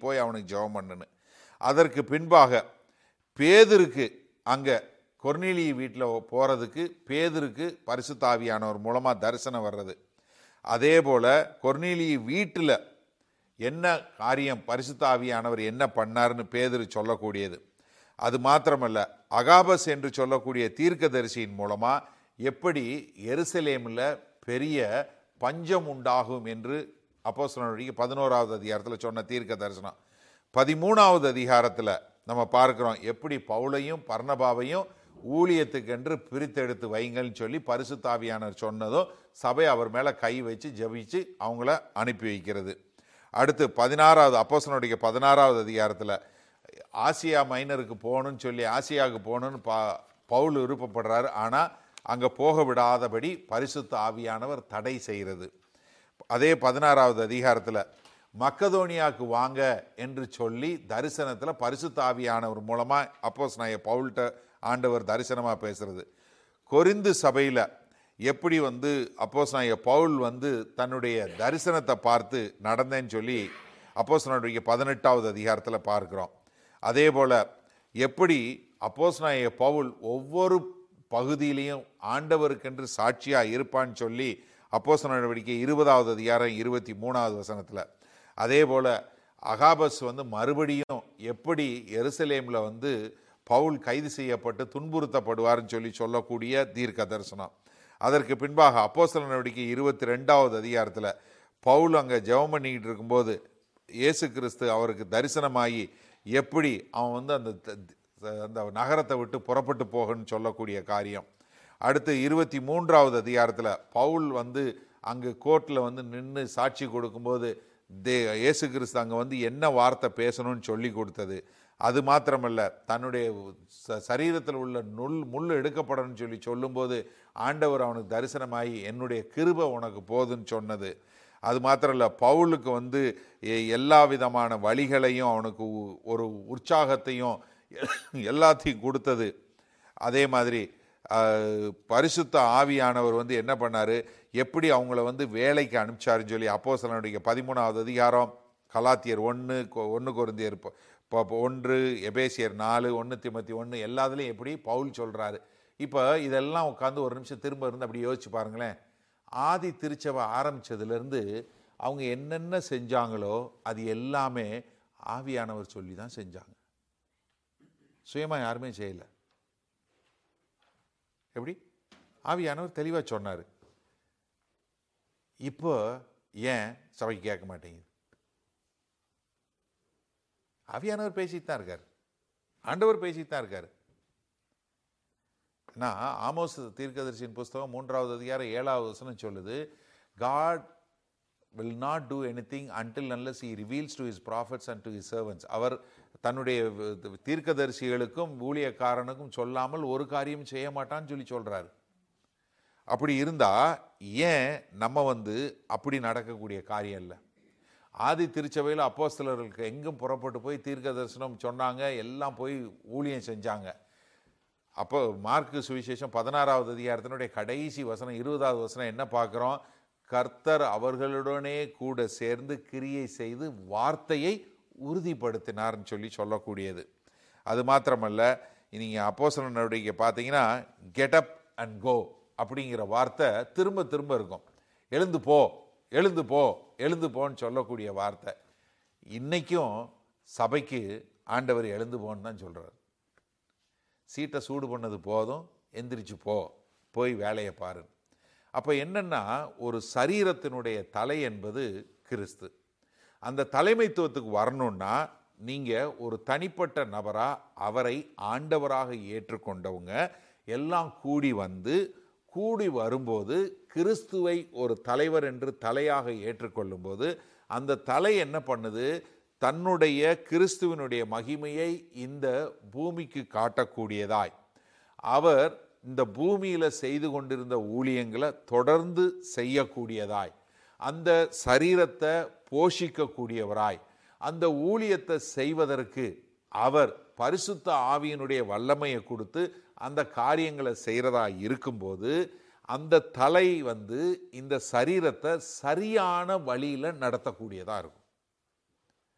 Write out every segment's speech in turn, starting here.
போய் அவனுக்கு ஜெபம் பண்ணுன்னு அதற்கு பின்பாக பேதருக்கு அங்கே கொர்னிலி வீட்டில் போகிறதுக்கு பேதருக்கு பரிசுத்தாவியானவர் மூலமாக தரிசனம் வர்றது அதே போல் கொர்னிலி வீட்டில் என்ன காரியம் பரிசுத்தாவியானவர் என்ன பண்ணாருன்னு பேதரு சொல்லக்கூடியது அது மாத்திரமல்ல அகாபஸ் என்று சொல்லக்கூடிய தீர்க்கதரிசியின் மூலமாக எப்படி எருசலேமில் பெரிய பஞ்சம் உண்டாகும் என்று அப்போஸ்தலனுடைய பதினோராவது அதிகாரத்தில் சொன்ன தீர்க்க தரிசனம் பதிமூணாவது அதிகாரத்தில் நம்ம பார்க்கிறோம் எப்படி பவுலையும் பர்ணபாவையும் ஊழியத்துக்கென்று பிரித்தெடுத்து வைங்கள்னு சொல்லி பரிசுத்தாவியானவர் சொன்னதும் சபை அவர் மேலே கை வச்சு ஜெபிச்சு அவங்கள அனுப்பி வைக்கிறது அடுத்து பதினாறாவது அப்போஸ்தலனுடைய பதினாறாவது அதிகாரத்தில் ஆசியா மைனருக்கு போகணும்னு சொல்லி ஆசியாவுக்கு போகணும்னு பா பவுல் விருப்பப்படுறாரு ஆனால் அங்கே போக விடாதபடி பரிசுத்த ஆவியானவர் தடை செய்கிறது அதே பதினாறாவது அதிகாரத்தில் மக்கதோனியாவுக்கு வாங்க என்று சொல்லி தரிசனத்தில் பரிசுத்த ஆவியானவர் மூலமாக அப்போஸ் நான் பவுல்கிட்ட ஆண்டவர் தரிசனமாக பேசுறது கொரிந்து சபையில் எப்படி வந்து அப்போஸ் நான் பவுல் வந்து தன்னுடைய தரிசனத்தை பார்த்து நடந்தேன்னு சொல்லி அப்போஸ் பதினெட்டாவது அதிகாரத்தில் பார்க்கிறோம் அதே போல் எப்படி அப்போஸ் பவுல் ஒவ்வொரு பகுதியிலையும் ஆண்டவருக்கென்று சாட்சியாக இருப்பான்னு சொல்லி அப்போஸ் நடவடிக்கை இருபதாவது அதிகாரம் இருபத்தி மூணாவது வசனத்தில் அதே போல் அகாபஸ் வந்து மறுபடியும் எப்படி எருசலேமில் வந்து பவுல் கைது செய்யப்பட்டு துன்புறுத்தப்படுவார்னு சொல்லி சொல்லக்கூடிய தீர்க்க தரிசனம் அதற்கு பின்பாக அப்போஸ்தல நடவடிக்கை இருபத்தி ரெண்டாவது அதிகாரத்தில் பவுல் அங்கே ஜெபம் பண்ணிக்கிட்டு இருக்கும்போது இயேசு கிறிஸ்து அவருக்கு தரிசனமாகி எப்படி அவன் வந்து அந்த த- த- அந்த நகரத்தை விட்டு புறப்பட்டு போகணும்னு சொல்லக்கூடிய காரியம் அடுத்து இருபத்தி மூன்றாவது அதிகாரத்தில் பவுல் வந்து அங்கு கோர்ட்டில் வந்து நின்று சாட்சி கொடுக்கும்போது தே இயேசு கிறிஸ்து அங்கே வந்து என்ன வார்த்தை பேசணும்னு சொல்லி கொடுத்தது அது மாத்திரமல்ல தன்னுடைய ச- சரீரத்தில் உள்ள நுல் முள் எடுக்கப்படணும்னு சொல்லி சொல்லும்போது ஆண்டவர் அவனுக்கு தரிசனமாகி என்னுடைய கிருபை உனக்கு போதுன்னு சொன்னது அது மாத்திரம் இல்லை பவுலுக்கு வந்து எ- எல்லா விதமான வழிகளையும் அவனுக்கு உ- ஒரு உற்சாகத்தையும் எல்லாத்தையும் கொடுத்தது அதே மாதிரி அஹ், பரிசுத்த ஆவியானவர் வந்து என்ன பண்ணார் எப்படி அவங்கள வந்து வேலைக்கு அனுப்பிச்சாருன்னு சொல்லி அப்போஸ்தலனுடைய பதிமூணாவது அதிகாரம் கலாத்தியர் ஒன்று ஒன்று குருந்தியர் ப- ப- ப- ஒன்று எபேசியர் நாலு ஒன்று திமத்தி ஒன்று எல்லாத்துலேயும் எப்படி பவுல் சொல்கிறாரு இப்போ இதெல்லாம் உட்காந்து ஒரு நிமிஷம் திரும்ப இருந்து அப்படி யோசிச்சு பாருங்களேன் ஆதி திருச்சபை ஆரம்பிச்சதுலேருந்து அவங்க என்னென்ன செஞ்சாங்களோ அது எல்லாமே ஆவியானவர் சொல்லி தான் செஞ்சாங்க சுயமாக யாருமே செய்யலை எப்படி ஆவியானவர் தெளிவாக சொன்னார் இப்போ ஏன் சபைக்கு கேட்க மாட்டேங்குது ஆவியானவர் பேசிட்டு தான் இருக்கார் ஆண்டவர் பேசிட்டு தான் இருக்கார் நான் ஆமோஸ் தீர்க்கதரிசியின் புஸ்தகம் மூன்றாவது அதிகாரம் ஏழாவது வசனம் சொல்லுது God will not do anything until unless he reveals to his prophets and to his servants அவர் தன்னுடைய வ- தீர்க்கதரிசிகளுக்கும் ஊழியக்காரனுக்கும் சொல்லாமல் ஒரு காரியம் செய்ய மாட்டான்னு சொல்லி சொல்றாரு அப்படி இருந்தா ஏன் நம்ம வந்து அப்படி நடக்கக்கூடிய காரியம் இல்லை ஆதி திருச்சபையில் அப்போஸ்தலர்களுக்கு எங்கும் புறப்பட்டு போய் தீர்க்க தரிசனம் சொன்னாங்க எல்லாம் போய் ஊழியம் செஞ்சாங்க அப்போ மார்க்கு சுவிசேஷம் பதினாறாவது அதிகாரத்தினுடைய கடைசி வசனம் இருபதாவது வசனம் என்ன பார்க்குறோம் கர்த்தர் அவர்களுடனே கூட சேர்ந்து கிரியை செய்து வார்த்தையை உறுதிப்படுத்தினார்னு சொல்லி சொல்லக்கூடியது அது மாத்திரமல்ல நீங்கள் அப்போஸ்தலர் நடவடிக்கை பார்த்தீங்கன்னா கெட் அப் அண்ட் கோ அப்படிங்கிற வார்த்தை திரும்ப திரும்ப இருக்கும் எழுந்து போ எழுந்து போ எழுந்து போன்னு சொல்லக்கூடிய வார்த்தை இன்னைக்கும் சபைக்கு ஆண்டவர் எழுந்து போன்னு தான் சொல்கிறார் சீட்டை சூடு பண்ணது போதும் எந்திரிச்சு போ போய் வேலையை பாரு அப்போ என்னன்னா ஒரு சரீரத்தினுடைய தலை என்பது கிறிஸ்து அந்த தலைமைத்துவத்துக்கு வரணும்னா நீங்கள் ஒரு தனிப்பட்ட நபராக அவரை ஆண்டவராக ஏற்றுக்கொண்டவங்க எல்லாம் கூடி வந்து கூடி வரும்போது கிறிஸ்துவை ஒரு தலைவர் என்று தலையாக ஏற்றுக்கொள்ளும்போது அந்த தலை என்ன பண்ணுது தன்னுடைய கிறிஸ்துவனுடைய மகிமையை இந்த பூமிக்கு காட்டக்கூடியதாய் அவர் இந்த பூமியில் செய்து கொண்டிருந்த ஊழியங்களை தொடர்ந்து செய்யக்கூடியதாய் அந்த சரீரத்தை போஷிக்கக்கூடியவராய் அந்த ஊழியத்தை செய்வதற்கு அவர் பரிசுத்த ஆவியினுடைய வல்லமையை கொடுத்து அந்த காரியங்களை செய்கிறதா இருக்கும்போது அந்த தலை வந்து இந்த சரீரத்தை சரியான வழியில் நடத்தக்கூடியதாக இருக்கும்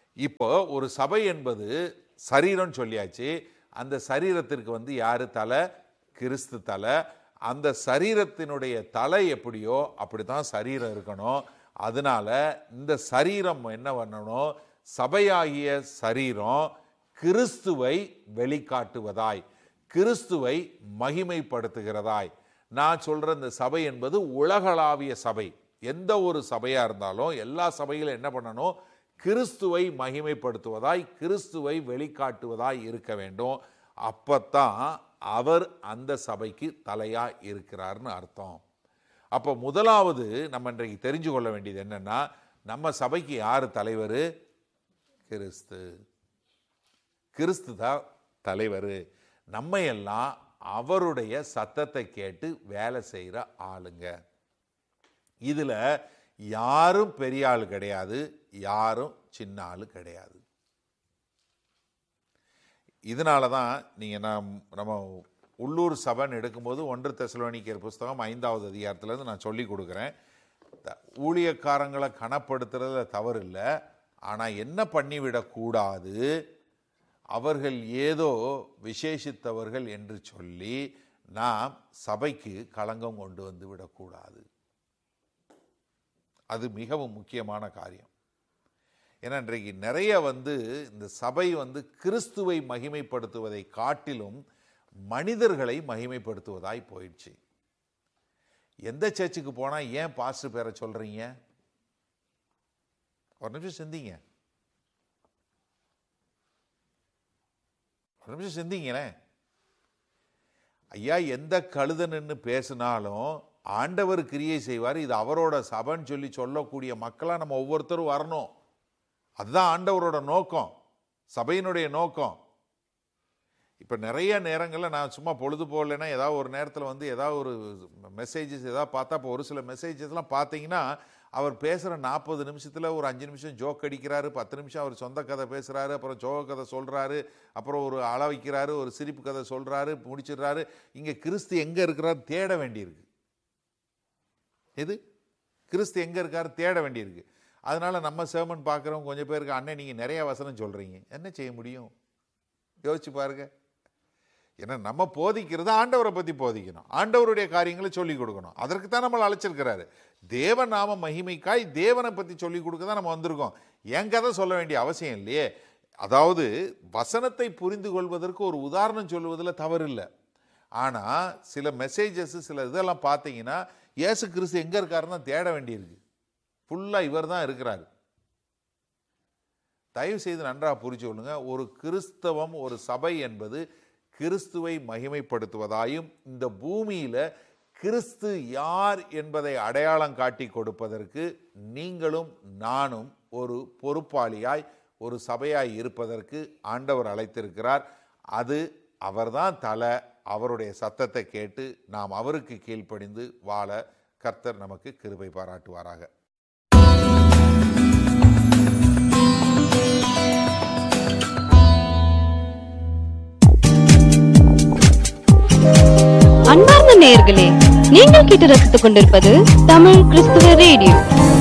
இப்போ ஒரு சபை என்பது சரீரம் சொல்லியாச்சு அந்த சரீரத்திற்கு வந்து யாரு தலை கிறிஸ்து தலை அந்த சரீரத்தினுடைய தலை எப்படியோ அப்படித்தான் சரீரம் இருக்கணும் அதனால இந்த சரீரம் என்ன பண்ணணும் சபையாகிய சரீரம் கிறிஸ்துவை வெளிக்காட்டுவதாய் கிறிஸ்துவை மகிமைப்படுத்துகிறதாய் நான் சொல்ற இந்த சபை என்பது உலகளாவிய சபை எந்த ஒரு சபையா இருந்தாலும் எல்லா சபைகளும் என்ன பண்ணணும் கிறிஸ்துவை மகிமைப்படுத்துவதாய் கிறிஸ்துவை வெளிக்காட்டுவதாய் இருக்க வேண்டும் அப்பத்தான் அவர் அந்த சபைக்கு தலையா இருக்கிறார்னு அர்த்தம் அப்போ முதலாவது நம்ம இன்றைக்கு தெரிஞ்சு கொள்ள வேண்டியது என்னன்னா நம்ம சபைக்கு யார் தலைவர் கிறிஸ்து கிறிஸ்து தான் தலைவர் நம்ம எல்லாம் அவருடைய சத்தத்தை கேட்டு வேலை செய்கிற ஆளுங்க இதில் யாரும் பெரிய ஆள் கிடையாது யாரும் சின்ன ஆள் கிடையாது இதனால தான் நீங்கள் நாம் நம்ம உள்ளூர் சபைன்னு எடுக்கும்போது ஒன்று தெசலோனிக்கர் புஸ்தகம் ஐந்தாவது அதிகாரத்துலேருந்து நான் சொல்லி கொடுக்குறேன் த- ஊழியக்காரங்களை கனப்படுத்துறதுல தவறு இல்லை ஆனால் என்ன பண்ணிவிடக்கூடாது அவர்கள் ஏதோ விசேஷித்தவர்கள் என்று சொல்லி நாம் சபைக்கு களங்கம் கொண்டு வந்து விடக்கூடாது அது மிகவும் முக்கியமான காரியம் ஏன்னா இன்றைக்கு நிறைய வந்து இந்த சபை வந்து கிறிஸ்துவை மகிமைப்படுத்துவதை காட்டிலும் மனிதர்களை மகிமைப்படுத்துவதாய் போயிடுச்சு எந்த சர்ச்சுக்கு போனால் ஏன் பாஸ்டர் பேரை சொல்கிறீங்க ஒரு நிமிஷம் சிந்திங்க ஒரு நிமிஷம் சிந்திங்களேன் ஐயா எந்த கழுதன்னு பேசினாலும் ஆண்டவர் கிரியை செய்வார் இது அவரோட சபைன்னு சொல்லி சொல்லக்கூடிய மக்களாக நம்ம ஒவ்வொருத்தரும் வரணும் அதுதான் ஆண்டவரோட நோக்கம் சபையினுடைய நோக்கம் இப்போ நிறைய நேரங்களில் நான் சும்மா பொழுது போகலைன்னா ஏதாவது ஒரு நேரத்தில் வந்து ஏதாவது ஒரு மெசேஜஸ் ஏதாவது பார்த்தா இப்போ ஒரு சில மெசேஜஸ்லாம் பார்த்தீங்கன்னா அவர் பேசுகிற நாற்பது நிமிஷத்தில் ஒரு அஞ்சு நிமிஷம் ஜோக் அடிக்கிறாரு பத்து நிமிஷம் அவர் சொந்த கதை பேசுகிறாரு அப்புறம் ஜோக கதை சொல்கிறாரு அப்புறம் ஒரு அள வைக்கிறாரு ஒரு சிரிப்பு கதை சொல்கிறாரு முடிச்சிடுறாரு இங்கே கிறிஸ்து எங்கே இருக்கிறாரு தேட வேண்டியிருக்கு எது கிறிஸ்து எங்கே இருக்காரு தேட வேண்டியிருக்கு அதனால நம்ம சேமன் பார்க்குறவங்க கொஞ்சம் பேருக்கு அண்ணன் நீங்கள் நிறைய வசனம் சொல்கிறீங்க என்ன செய்ய முடியும் யோசிச்சு பாருங்க ஏன்னா நம்ம போதிக்கிறது ஆண்டவரை பற்றி போதிக்கணும் ஆண்டவருடைய காரியங்களை சொல்லிக் கொடுக்கணும் அதற்கு தான் நம்மளை அழைச்சிருக்கிறாரு தேவ நாம மகிமைக்காய் தேவனை பற்றி சொல்லிக் கொடுக்க தான் நம்ம வந்திருக்கோம் என் கதை சொல்ல வேண்டிய அவசியம் இல்லையே அதாவது வசனத்தை புரிந்து கொள்வதற்கு ஒரு உதாரணம் சொல்லுவதில் தவறில்லை ஆனால் சில மெசேஜஸ் சில இதெல்லாம் பார்த்தீங்கன்னா இயேசு கிறிஸ்து எங்கே இருக்காருன்னு தேட வேண்டியிருக்கு ஃபுல்லாக இவர் தான் இருக்கிறாரு தயவு செய்து நன்றாக புரிஞ்சு கொள்ளுங்க ஒரு கிறிஸ்தவம் ஒரு சபை என்பது கிறிஸ்துவை மகிமைப்படுத்துவதாயும் இந்த பூமியில கிறிஸ்து யார் என்பதை அடையாளம் காட்டி கொடுப்பதற்கு நீங்களும் நானும் ஒரு பொறுப்பாளியாய் ஒரு சபையாய் இருப்பதற்கு ஆண்டவர் அழைத்திருக்கிறார் அது அவர்தான் தலை அவருடைய சத்தத்தை கேட்டு நாம் அவருக்கு கீழ்ப்படிந்து வாழ கர்த்தர் நமக்கு கிருபை பாராட்டுவாராக அன்பார்ந்த நேயர்களே நீங்கள் கேட்டு ரசித்துக் கொண்டிருப்பது தமிழ் கிறிஸ்துவ ரேடியோ